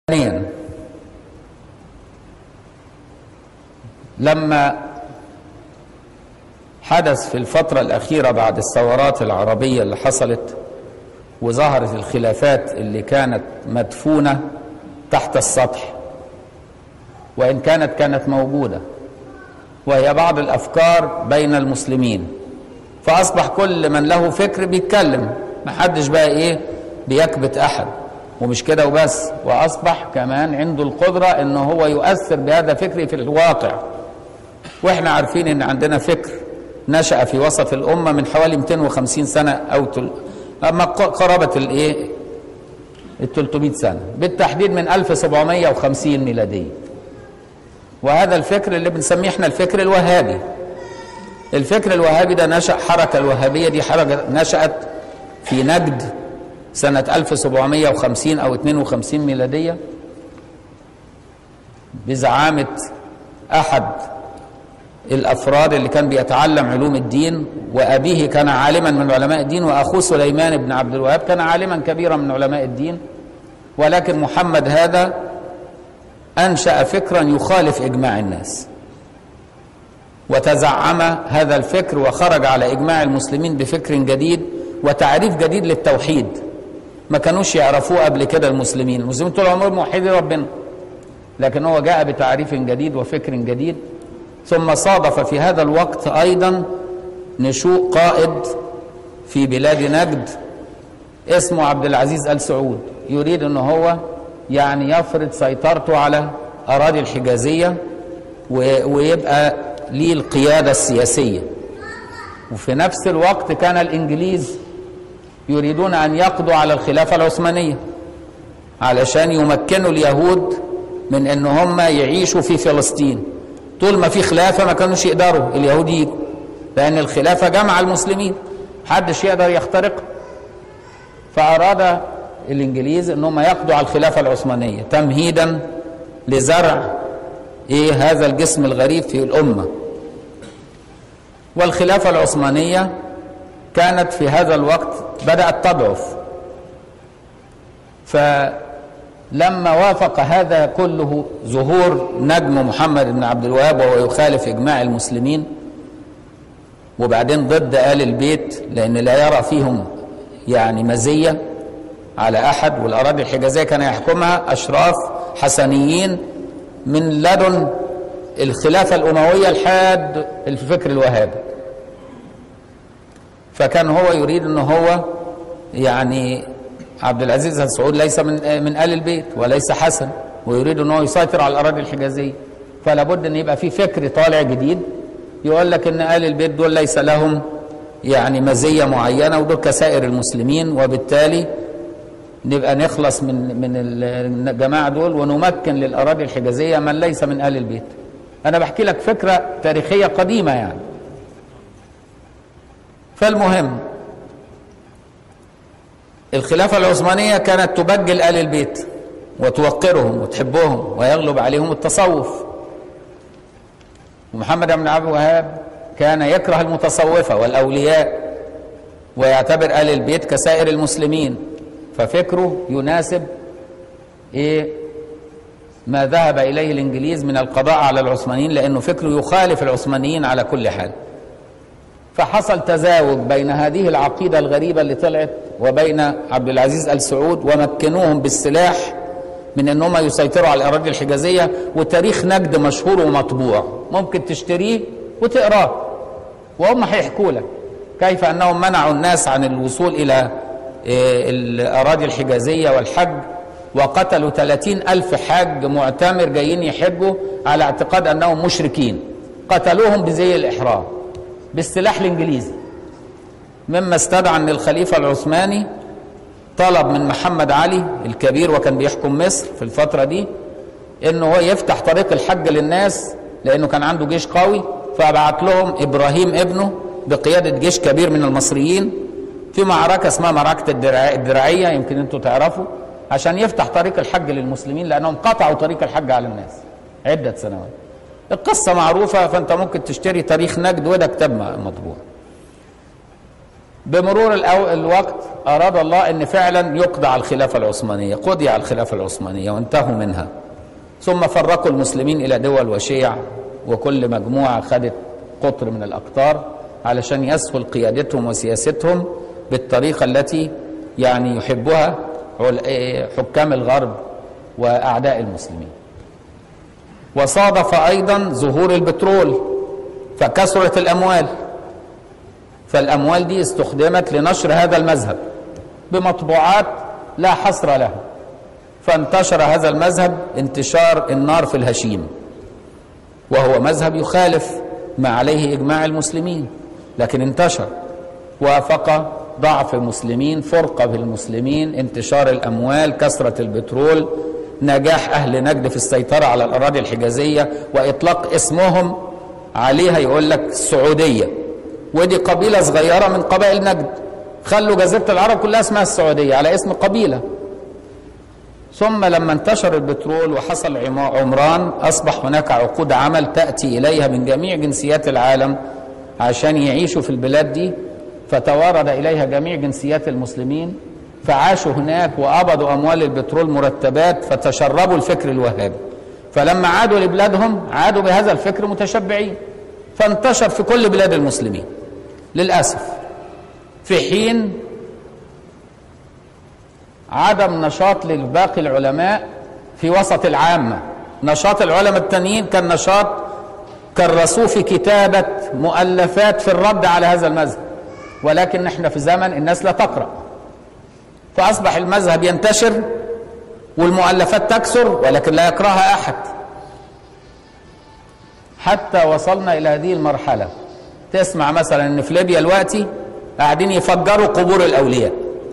ثانيا لما حدث في الفترة الأخيرة بعد الثورات العربية اللي حصلت وظهرت الخلافات اللي كانت مدفونة تحت السطح وإن كانت كانت موجودة وهي بعض الأفكار بين المسلمين فأصبح كل من له فكر بيتكلم محدش بقى إيه بيكبت أحد ومش كده وبس وأصبح كمان عنده القدرة إن هو يؤثر بهذا فكره في الواقع واحنا عارفين ان عندنا فكر نشأ في وسط الأمة من حوالي 250 سنة أو تل... أما قرابة الإيه؟ ال 300 سنة بالتحديد من 1750 ميلادية وهذا الفكر اللي بنسميه احنا الفكر الوهابي الفكر الوهابي ده نشأ حركة الوهابية دي حركة نشأت في نجد سنة 1750 أو 52 ميلادية بزعامة أحد الافراد اللي كان بيتعلم علوم الدين وابيه كان عالما من علماء الدين واخوه سليمان بن عبد الوهاب كان عالما كبيرا من علماء الدين ولكن محمد هذا انشا فكرا يخالف اجماع الناس وتزعم هذا الفكر وخرج على اجماع المسلمين بفكر جديد وتعريف جديد للتوحيد ما كانوش يعرفوه قبل كده المسلمين المسلمين طول عمرهم موحدين ربنا لكن هو جاء بتعريف جديد وفكر جديد ثم صادف في هذا الوقت ايضا نشوء قائد في بلاد نجد اسمه عبد العزيز ال سعود يريد ان هو يعني يفرض سيطرته على اراضي الحجازيه ويبقى ليه القياده السياسيه وفي نفس الوقت كان الانجليز يريدون ان يقضوا على الخلافه العثمانيه علشان يمكنوا اليهود من ان هم يعيشوا في فلسطين طول ما في خلافه ما كانوش يقدروا اليهود يجوا لان الخلافه جمع المسلمين محدش يقدر يخترق فاراد الانجليز انهم يقضوا على الخلافه العثمانيه تمهيدا لزرع ايه هذا الجسم الغريب في الامه والخلافه العثمانيه كانت في هذا الوقت بدات تضعف ف لما وافق هذا كله ظهور نجم محمد بن عبد الوهاب وهو يخالف اجماع المسلمين وبعدين ضد آل البيت لأن لا يرى فيهم يعني مزية على أحد والأراضي الحجازية كان يحكمها أشراف حسنيين من لدن الخلافة الأموية لحد الفكر الوهابي فكان هو يريد أن هو يعني عبد العزيز بن سعود ليس من من ال البيت وليس حسن ويريد ان هو يسيطر على الاراضي الحجازيه فلا بد ان يبقى في فكر طالع جديد يقول لك ان ال البيت دول ليس لهم يعني مزيه معينه ودول كسائر المسلمين وبالتالي نبقى نخلص من من الجماعه دول ونمكن للاراضي الحجازيه من ليس من ال البيت انا بحكي لك فكره تاريخيه قديمه يعني فالمهم الخلافة العثمانية كانت تبجل آل البيت وتوقرهم وتحبهم ويغلب عليهم التصوف ومحمد بن عبد الوهاب كان يكره المتصوفة والأولياء ويعتبر آل البيت كسائر المسلمين ففكره يناسب إيه ما ذهب إليه الإنجليز من القضاء على العثمانيين لأنه فكره يخالف العثمانيين على كل حال فحصل تزاوج بين هذه العقيدة الغريبة اللي طلعت وبين عبد العزيز ال سعود ومكنوهم بالسلاح من انهم يسيطروا على الاراضي الحجازيه وتاريخ نجد مشهور ومطبوع ممكن تشتريه وتقراه وهم هيحكوا لك كيف انهم منعوا الناس عن الوصول الى الاراضي الحجازيه والحج وقتلوا 30 ألف حاج معتمر جايين يحجوا على اعتقاد أنهم مشركين قتلوهم بزي الإحرام بالسلاح الإنجليزي مما استدعى ان الخليفه العثماني طلب من محمد علي الكبير وكان بيحكم مصر في الفتره دي انه هو يفتح طريق الحج للناس لانه كان عنده جيش قوي فبعت لهم ابراهيم ابنه بقياده جيش كبير من المصريين في معركه اسمها معركه الدراعيه يمكن انتم تعرفوا عشان يفتح طريق الحج للمسلمين لانهم قطعوا طريق الحج على الناس عده سنوات القصه معروفه فانت ممكن تشتري تاريخ نجد وده كتاب مطبوع بمرور الأو... الوقت أراد الله أن فعلا يقضى على الخلافة العثمانية قضي على الخلافة العثمانية وانتهوا منها ثم فرقوا المسلمين إلى دول وشيع وكل مجموعة خدت قطر من الأقطار علشان يسهل قيادتهم وسياستهم بالطريقة التي يعني يحبها حكام الغرب وأعداء المسلمين وصادف أيضا ظهور البترول فكثرت الأموال فالأموال دي استخدمت لنشر هذا المذهب بمطبوعات لا حصر لها فانتشر هذا المذهب انتشار النار في الهشيم وهو مذهب يخالف ما عليه إجماع المسلمين لكن انتشر وافق ضعف المسلمين فرقة في المسلمين انتشار الأموال كثرة البترول نجاح أهل نجد في السيطرة على الأراضي الحجازية وإطلاق اسمهم عليها يقول لك السعودية ودي قبيلة صغيرة من قبائل نجد خلوا جزيرة العرب كلها اسمها السعودية على اسم قبيلة ثم لما انتشر البترول وحصل عمران أصبح هناك عقود عمل تأتي إليها من جميع جنسيات العالم عشان يعيشوا في البلاد دي فتوارد إليها جميع جنسيات المسلمين فعاشوا هناك وقبضوا أموال البترول مرتبات فتشربوا الفكر الوهابي فلما عادوا لبلادهم عادوا بهذا الفكر متشبعين فانتشر في كل بلاد المسلمين للأسف في حين عدم نشاط لباقي العلماء في وسط العامة نشاط العلماء التانيين كان نشاط كرسوه في كتابة مؤلفات في الرد على هذا المذهب ولكن احنا في زمن الناس لا تقرأ فأصبح المذهب ينتشر والمؤلفات تكثر ولكن لا يقرأها أحد حتى وصلنا إلى هذه المرحلة تسمع مثلا ان في ليبيا دلوقتي قاعدين يفجروا قبور الاولياء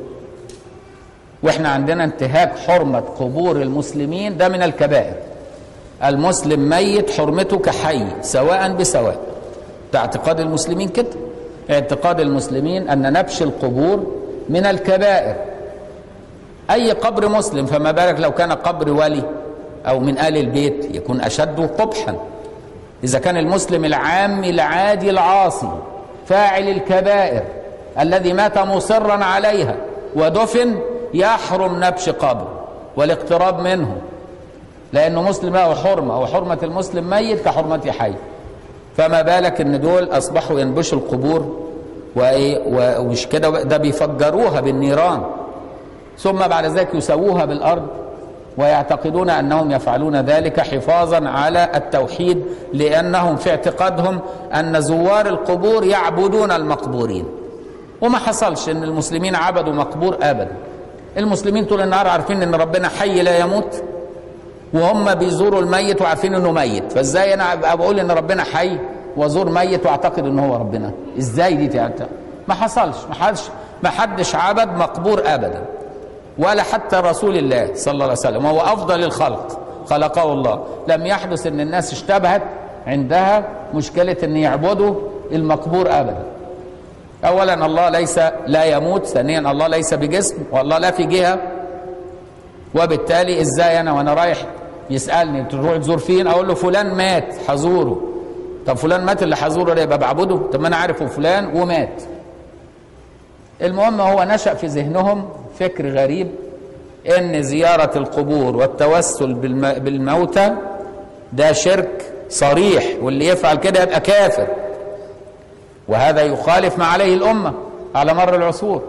واحنا عندنا انتهاك حرمه قبور المسلمين ده من الكبائر المسلم ميت حرمته كحي سواء بسواء ده اعتقاد المسلمين كده اعتقاد المسلمين ان نبش القبور من الكبائر اي قبر مسلم فما بالك لو كان قبر ولي او من ال البيت يكون اشد قبحا إذا كان المسلم العام العادي العاصي فاعل الكبائر الذي مات مصرا عليها ودفن يحرم نبش قبره والاقتراب منه لأنه مسلم له حرمة وحرمة المسلم ميت كحرمة حي فما بالك ان دول اصبحوا ينبشوا القبور وايه ومش كده ده بيفجروها بالنيران ثم بعد ذلك يسووها بالارض ويعتقدون انهم يفعلون ذلك حفاظا على التوحيد لانهم في اعتقادهم ان زوار القبور يعبدون المقبورين وما حصلش ان المسلمين عبدوا مقبور ابدا المسلمين طول النهار عارفين ان ربنا حي لا يموت وهم بيزوروا الميت وعارفين انه ميت فازاي انا ابقى بقول ان ربنا حي وازور ميت واعتقد ان هو ربنا ازاي دي تعتقد ما حصلش ما حدش ما حدش عبد مقبور ابدا ولا حتى رسول الله صلى الله عليه وسلم وهو افضل الخلق خلقه الله لم يحدث ان الناس اشتبهت عندها مشكله ان يعبدوا المقبور ابدا اولا الله ليس لا يموت ثانيا الله ليس بجسم والله لا في جهه وبالتالي ازاي انا وانا رايح يسالني تروح تزور فين اقول له فلان مات حزوره طب فلان مات اللي حزوره ده يبقى بعبده طب ما انا عارفه فلان ومات المهم هو نشا في ذهنهم فكر غريب ان زياره القبور والتوسل بالم... بالموتى ده شرك صريح واللي يفعل كده يبقى كافر وهذا يخالف ما عليه الامه على مر العصور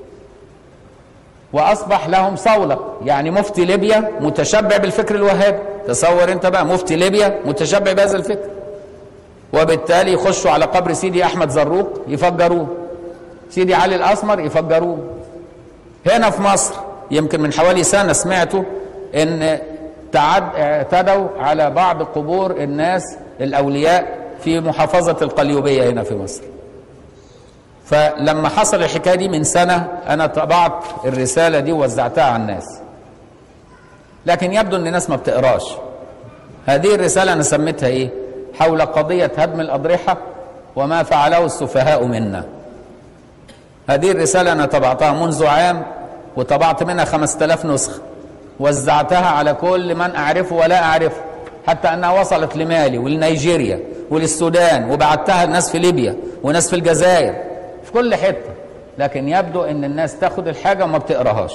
واصبح لهم صوله يعني مفتي ليبيا متشبع بالفكر الوهابي تصور انت بقى مفتي ليبيا متشبع بهذا الفكر وبالتالي يخشوا على قبر سيدي احمد زروق يفجروه سيدي علي الاسمر يفجروه هنا في مصر يمكن من حوالي سنه سمعتوا ان تعد اعتدوا على بعض قبور الناس الاولياء في محافظه القليوبيه هنا في مصر فلما حصل الحكايه دي من سنه انا طبعت الرساله دي ووزعتها على الناس لكن يبدو ان الناس ما بتقراش هذه الرساله انا سميتها ايه حول قضيه هدم الاضرحه وما فعله السفهاء منا هذه الرساله انا طبعتها منذ عام وطبعت منها 5000 نسخه وزعتها على كل من اعرفه ولا اعرفه حتى انها وصلت لمالي ولنيجيريا وللسودان وبعتها لناس في ليبيا وناس في الجزائر في كل حته لكن يبدو ان الناس تاخد الحاجه وما بتقراهاش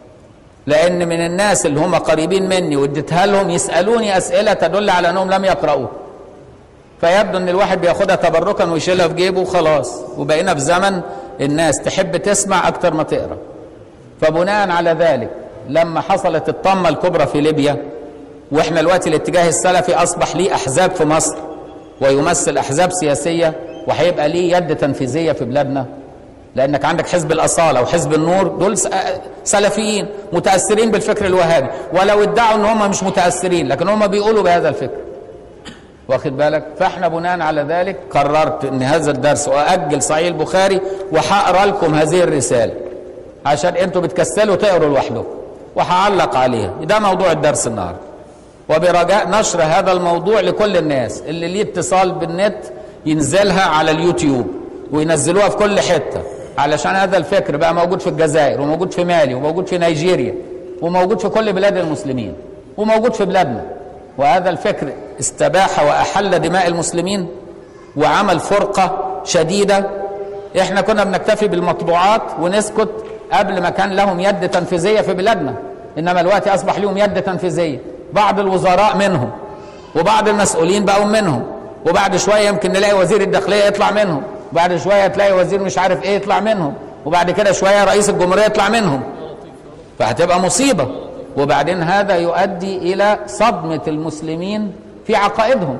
لان من الناس اللي هم قريبين مني واديتها لهم يسالوني اسئله تدل على انهم لم يقراوه فيبدو ان الواحد بياخدها تبركا ويشيلها في جيبه وخلاص وبقينا في زمن الناس تحب تسمع اكتر ما تقرا فبناء على ذلك لما حصلت الطمه الكبرى في ليبيا واحنا دلوقتي الاتجاه السلفي اصبح ليه احزاب في مصر ويمثل احزاب سياسيه وهيبقى ليه يد تنفيذيه في بلادنا لانك عندك حزب الاصاله وحزب النور دول سلفيين متاثرين بالفكر الوهابي ولو ادعوا ان هم مش متاثرين لكن هم بيقولوا بهذا الفكر واخد بالك فاحنا بناء على ذلك قررت ان هذا الدرس واجل صحيح البخاري وهقرا لكم هذه الرساله عشان انتوا بتكسلوا تقروا لوحدكم وهعلق عليها ده موضوع الدرس النهارده وبرجاء نشر هذا الموضوع لكل الناس اللي ليه اتصال بالنت ينزلها على اليوتيوب وينزلوها في كل حته علشان هذا الفكر بقى موجود في الجزائر وموجود في مالي وموجود في نيجيريا وموجود في كل بلاد المسلمين وموجود في بلادنا وهذا الفكر استباح واحل دماء المسلمين وعمل فرقه شديده احنا كنا بنكتفي بالمطبوعات ونسكت قبل ما كان لهم يد تنفيذيه في بلادنا انما الوقت اصبح لهم يد تنفيذيه بعض الوزراء منهم وبعض المسؤولين بقوا منهم وبعد شويه يمكن نلاقي وزير الداخليه يطلع منهم وبعد شويه تلاقي وزير مش عارف ايه يطلع منهم وبعد كده شويه رئيس الجمهوريه يطلع منهم فهتبقى مصيبه وبعدين هذا يؤدي الى صدمه المسلمين في عقائدهم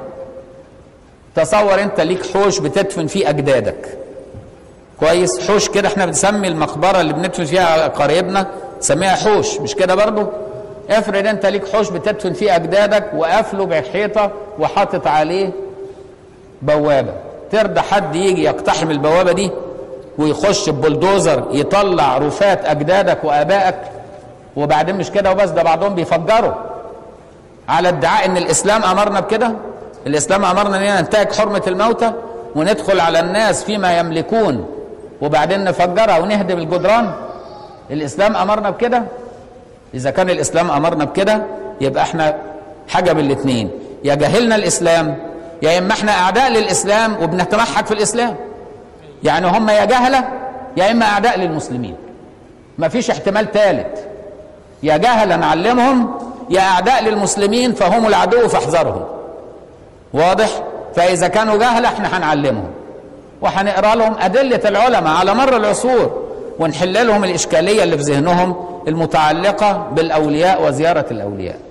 تصور انت ليك حوش بتدفن فيه اجدادك كويس حوش كده احنا بنسمي المقبره اللي بندفن فيها قرايبنا نسميها حوش مش كده برضو افرض انت ليك حوش بتدفن فيه اجدادك وقافله بحيطه وحاطط عليه بوابه ترضى حد يجي يقتحم البوابه دي ويخش ببلدوزر يطلع رفات اجدادك وابائك وبعدين مش كده وبس ده بعضهم بيفجروا على ادعاء ان الاسلام امرنا بكده الاسلام امرنا اننا ننتهك حرمه الموتى وندخل على الناس فيما يملكون وبعدين نفجرها ونهدم الجدران الاسلام امرنا بكده اذا كان الاسلام امرنا بكده يبقى احنا حاجه من الاثنين يا جهلنا الاسلام يا اما احنا اعداء للاسلام وبنتمحك في الاسلام يعني هم يا جهله يا اما اعداء للمسلمين ما فيش احتمال ثالث يا جهله نعلمهم يا اعداء للمسلمين فهم العدو فاحذرهم واضح فاذا كانوا جهله احنا هنعلمهم وهنقرا لهم ادله العلماء على مر العصور ونحل لهم الاشكاليه اللي في ذهنهم المتعلقه بالاولياء وزياره الاولياء